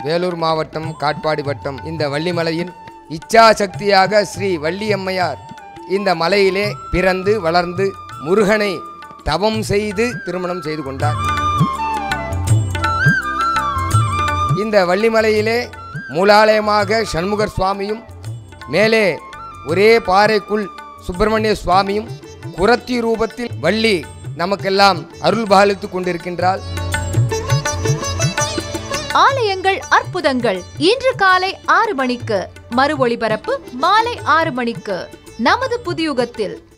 வேலூர் மாவட்டம் காட்பாடி வட்டம் இந்த வள்ளிமலையின் இச்சா சக்தியாக ஸ்ரீ வள்ளியம்மையார் இந்த மலையிலே பிறந்து வளர்ந்து முருகனை தவம் செய்து திருமணம் செய்து கொண்டார் இந்த வள்ளிமலையிலே மூலாலயமாக சண்முகர் சுவாமியும் மேலே ஒரே பாறைக்குள் சுப்பிரமணிய சுவாமியும் குரத்தி ரூபத்தில் வள்ளி நமக்கெல்லாம் அருள் பாலித்துக் கொண்டிருக்கின்றாள் ஆலயங்கள் அற்புதங்கள் இன்று காலை ஆறு மணிக்கு மறு ஒளிபரப்பு மாலை ஆறு மணிக்கு நமது புதியுகத்தில்